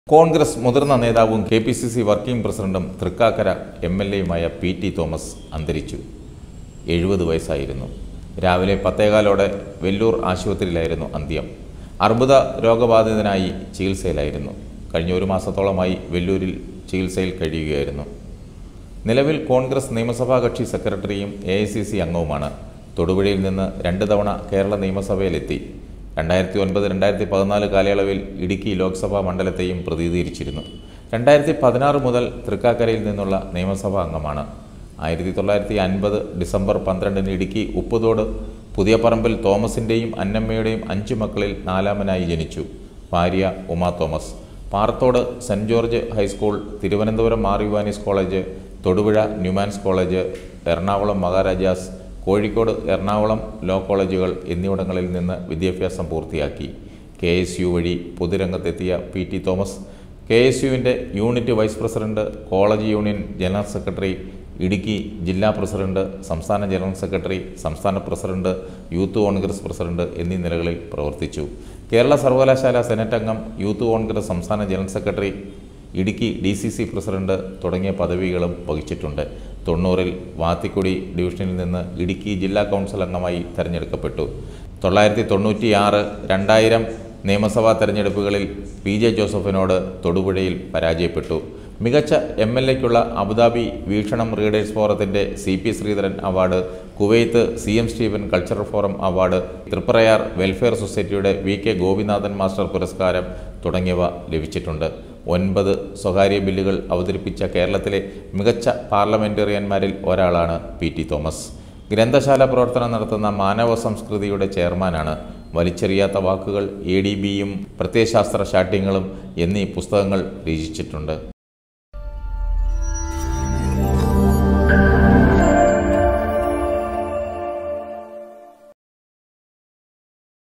കോൺഗ്രസ് മുതിർന്ന നേതാവും K P C C working പ്രസിഡന്റും തൃക്കാക്കര എം എൽ എയുമായ പി ടി തോമസ് അന്തരിച്ചു എഴുപത് വയസ്സായിരുന്നു രാവിലെ പത്തേകാലോടെ വെല്ലൂർ ആശുപത്രിയിലായിരുന്നു അന്ത്യം അർബുദ രോഗബാധിതനായി ചികിത്സയിലായിരുന്നു കഴിഞ്ഞ ഒരു മാസത്തോളമായി വെല്ലൂരിൽ ചികിത്സയിൽ കഴിയുകയായിരുന്നു നിലവിൽ കോൺഗ്രസ് നിയമസഭാ കക്ഷി സെക്രട്ടറിയും എ ഐ സി സി അംഗവുമാണ് തൊടുപുഴയിൽ നിന്ന് രണ്ട് തവണ കേരള നിയമസഭയിലെത്തി രണ്ടായിരത്തി ഒൻപത് രണ്ടായിരത്തി പതിനാല് കാലയളവിൽ ഇടുക്കി ലോക്സഭാ മണ്ഡലത്തെയും പ്രതിനിധീകരിച്ചിരുന്നു രണ്ടായിരത്തി പതിനാറ് മുതൽ തൃക്കാക്കരയിൽ നിന്നുള്ള നിയമസഭാ അംഗമാണ് ആയിരത്തി തൊള്ളായിരത്തി അൻപത് ഡിസംബർ പന്ത്രണ്ടിന് ഇടുക്കി ഉപ്പുതോട് പുതിയ പറമ്പിൽ തോമസിൻ്റെയും അന്നമ്മയുടെയും അഞ്ചു മക്കളിൽ നാലാമനായി ജനിച്ചു ഭാര്യ Uma Thomas Parathode Saint George high school Thiruvananthapuram Mar Ivanios college Thodupuzha Newman's college Ernakulam Maharaja's Kozhikode Ernakulam law കോളേജുകൾ എന്നിവിടങ്ങളിൽ നിന്ന് വിദ്യാഭ്യാസം പൂർത്തിയാക്കി കെ എസ് യു വഴി പൊതുരംഗത്തെത്തിയ P T Thomas K S യുവിൻ്റെ unit vice president college union general secretary Idukki ജില്ലാ പ്രസിഡന്റ് സംസ്ഥാന ജനറൽ സെക്രട്ടറി സംസ്ഥാന പ്രസിഡന്റ് യൂത്ത് കോൺഗ്രസ് പ്രസിഡന്റ് എന്നീ നിലകളിൽ പ്രവർത്തിച്ചു കേരള സർവകലാശാല സെനറ്റ് അംഗം യൂത്ത് കോൺഗ്രസ് സംസ്ഥാന general secretary Idukki D C C president തുടങ്ങിയ പദവികളും വഹിച്ചിട്ടുണ്ട് തൊണ്ണൂറിൽ വാത്തിക്കുടി ഡിവിഷനിൽ നിന്ന് ഇടുക്കി ജില്ലാ കൗൺസിൽ അംഗമായി തെരഞ്ഞെടുക്കപ്പെട്ടു തൊള്ളായിരത്തി തൊണ്ണൂറ്റിയാറ് രണ്ടായിരം നിയമസഭാ തെരഞ്ഞെടുപ്പുകളിൽ പി ജെ ജോസഫിനോട് തൊടുപുഴയിൽ പരാജയപ്പെട്ടു മികച്ച എം എൽ എക്കുള്ള അബുദാബി വീക്ഷണം റീഡേഴ്സ് ഫോറത്തിൻ്റെ C P Sreedharan award Kuwait C M Stephen cultural forum award Triprayar welfare സൊസൈറ്റിയുടെ വി കെ ഗോപിനാഥൻ മാസ്റ്റർ പുരസ്കാരം തുടങ്ങിയവ ലഭിച്ചിട്ടുണ്ട് ഒൻപത് സ്വകാര്യ ബില്ലുകൾ അവതരിപ്പിച്ച കേരളത്തിലെ മികച്ച പാർലമെന്റേറിയന്മാരിൽ ഒരാളാണ് പി ടി തോമസ് ഗ്രന്ഥശാല പ്രവർത്തനം നടത്തുന്ന മാനവ സംസ്കൃതിയുടെ ചെയർമാനാണ് വലിച്ചെറിയാത്ത വാക്കുകൾ എ ഡി ബിയും പ്രത്യയശാസ്ത്ര ശാഠ്യങ്ങളും എന്നീ പുസ്തകങ്ങൾ രചിച്ചിട്ടുണ്ട്